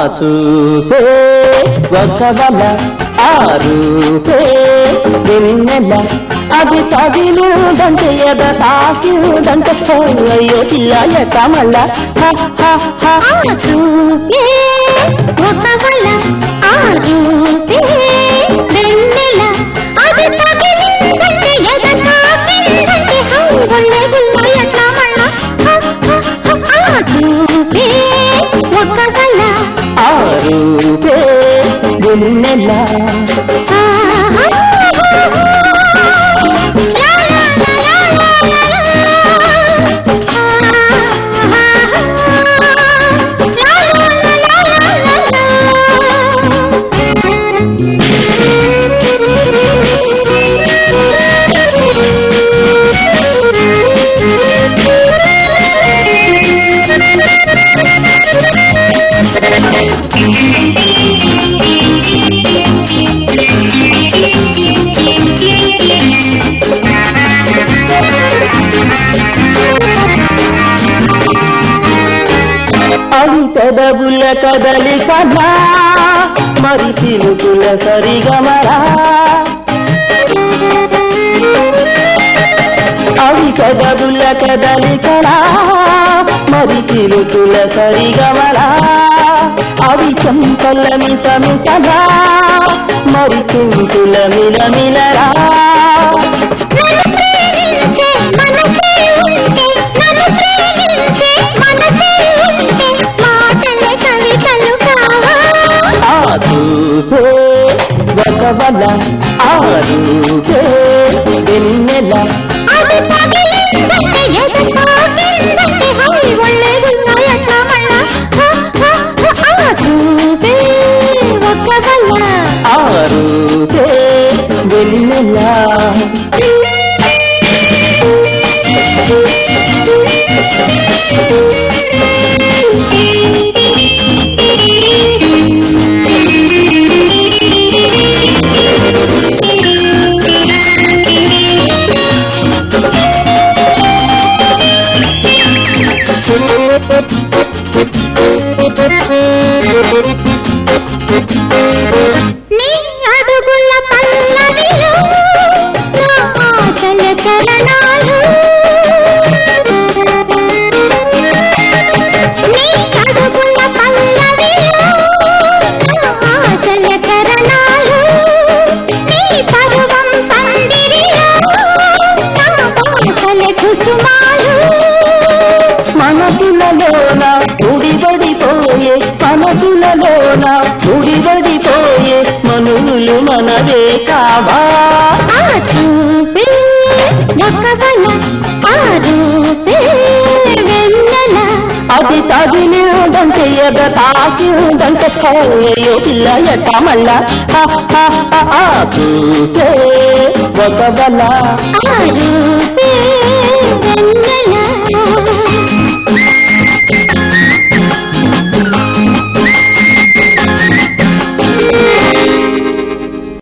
చూపే ఒక వల ఆ రూపే వెన్నెల అది తగిలిందంటే ఎద తాకిందంటే అయ్యో చిల్ల మళ్ళా హ, హ, హ. ఆ చూపే ఒక వల ఆ రూపే వెన్నెల అది తగిలిందంటే ఎద తాకిందంటే హంగుళ్ళే గుల్ల ఎట్లా మళ్ళా హ, హ, హ. ఆ చూపే ఒక వల ఆ రూపే వెన్నెల ఆహా. లా, లా, లా, లా, లా, లా. ఆహా. లా, లా, లా, లా, అవి పెదవుల కదలికలా మరి పిలుపుల సరిగమరా అవి పెదవుల కదలికలా మరి పిలుపుల సరిగమరా అవి చెంపల మిసమిసలా మరి కుంకుల మిలమిలరా నన్ను ప్రేమించే మనసే ఉంటే నన్ను ప్రేమించే మనసే ఉంటే మాటలే కవితలు కావా ఆ చూపే ఒక వల ఆ రూపే వెన్నెల అది పగిలిందంటే ఎద తాకిందంటే హై ఒళ్ళేదున్నా ఎట్లా మళ్ళా హ, హ, హ, ఆ చూపే ఒక వల్ల ఆ రూపే వెన్నెల నీ అడుగుల పల్లవిలో నా ఆశల చరణాలు నీ అడుగుల పల్లవిలో నా ఆశల చరణాలు నీ పరువం పందిరిలో నా ఆశల కుసుమాలు మనసులలోన ముడిబడిపోయే మనసులలోన ముడిబడిపోయే మనులు మనదే కావా ఆ చూపే ఒక వల ఆ రూపే వెన్నెల అది తగిలిందంటే ఎద తాకిందంటే పోయో పిల్ల ఎట్ట మళ్ళా హ, హ, హ, ఆ చూపే ఒక వల ఆ రూపే